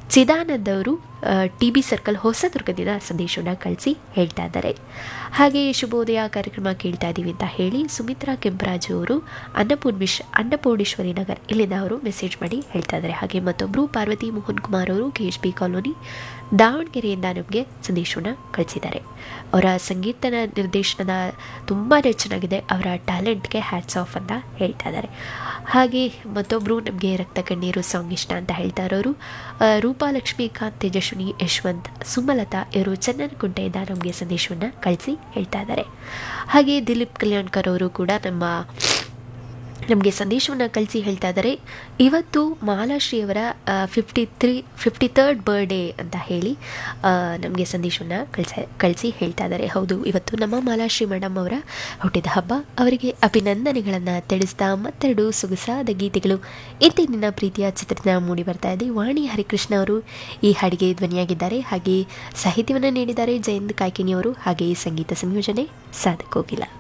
ಚಿದಾನಂದ್ ಅವರು T B circle ಹೊಸದುರ್ಗದಿಂದ ಸಂದೇಶವನ್ನು ಕಳಿಸಿ ಹೇಳ್ತಾ ಇದ್ದಾರೆ ಹಾಗೆ ಶುಭೋದಯ ಕಾರ್ಯಕ್ರಮ ಕೇಳ್ತಾ ಇದ್ದೀವಿ ಅಂತ ಹೇಳಿ ಸುಮಿತ್ರಾ ಕೆಂಪರಾಜು ಅವರು ಅನ್ನಪೂರ್ಣಿಶ್ ಅನ್ನಪೂರ್ಣೇಶ್ವರಿ ನಗರ್ ಇಲ್ಲಿಂದ ಅವರು ಮೆಸೇಜ್ ಮಾಡಿ ಹೇಳ್ತಾ ಇದ್ದಾರೆ ಹಾಗೆ ಮತ್ತೊಬ್ಬರು ಪಾರ್ವತಿ ಮೋಹನ್ ಕುಮಾರ್ ಅವರು ಕೆ ಎಚ್ ಬಿ ಕಾಲೋನಿ ದಾವಣಗೆರೆಯಿಂದ ನಮಗೆ ಸಂದೇಶವನ್ನು ಕಳಿಸಿದ್ದಾರೆ ಅವರ ಸಂಗೀತ ನಿರ್ದೇಶನದ ತುಂಬಾ ಚೆನ್ನಾಗಿದೆ ಅವರ ಟ್ಯಾಲೆಂಟ್ಗೆ ಹ್ಯಾಟ್ಸ್ ಆಫ್ ಅಂತ ಹೇಳ್ತಾ ಇದ್ದಾರೆ ಹಾಗೆ ಮತ್ತೊಬ್ಬರು ನಮಗೆ ರಕ್ತ ಕಣ್ಣೀರು ಸಾಂಗ್ ಇಷ್ಟ ಅಂತ ಹೇಳ್ತಾ ಇರೋರು ಆ, ರೂಪಾ ಲಕ್ಷ್ಮೀಕಾಂತ್ ತೇಜಸ್ವಿನಿ ಯಶವಂತ್ ಸುಮಲತಾ ಇವರು ಚನ್ನನಕುಂಟೆಯಿಂದ ನಮಗೆ ಸಂದೇಶವನ್ನು ಕಳಿಸಿ ಹೇಳ್ತಾ ಇದ್ದಾರೆ ಹಾಗೆ ದಿಲೀಪ್ ಕಲ್ಯಾಣ್ಕರ್ ಅವರು ಕೂಡ ನಮ್ಮ ನಮಗೆ ಸಂದೇಶವನ್ನು ಕಳಿಸಿ ಹೇಳ್ತಾ ಇದ್ದಾರೆ ಇವತ್ತು ಮಹಾಲಶ್ರೀಯವರ fifty three fifty third birthday ಅಂತ ಹೇಳಿ ನಮಗೆ ಸಂದೇಶವನ್ನು ಕಳಿಸ ಕಳಿಸಿ ಹೇಳ್ತಾ ಇದ್ದಾರೆ ಹೌದು ಇವತ್ತು ನಮ್ಮ ಮಾಲಾಶ್ರೀ ಮೇಡಮ್ ಅವರ ಹುಟ್ಟಿದ ಹಬ್ಬ ಅವರಿಗೆ ಅಭಿನಂದನೆಗಳನ್ನು ತಿಳಿಸ್ತಾ ಮತ್ತೆರಡು ಸೊಗಸಾದ ಗೀತೆಗಳು ಇಂದಿನ ಪ್ರೀತಿಯ ಚಿತ್ರದಿಂದ ಮೂಡಿ ಬರ್ತಾ ಇದೆ ವಾಣಿ ಹರಿಕೃಷ್ಣ ಅವರು ಈ ಹಾಡಿಗೆ ಧ್ವನಿಯಾಗಿದ್ದಾರೆ ಹಾಗೆ ಸಾಹಿತ್ಯವನ್ನು ನೀಡಿದ್ದಾರೆ ಜಯಂತ್ ಕಾಯ್ಕಿಣಿಯವರು ಹಾಗೆ ಸಂಗೀತ ಸಂಯೋಜನೆ ಸಾಧಕ್ ಹೋಗಿಲ್ಲ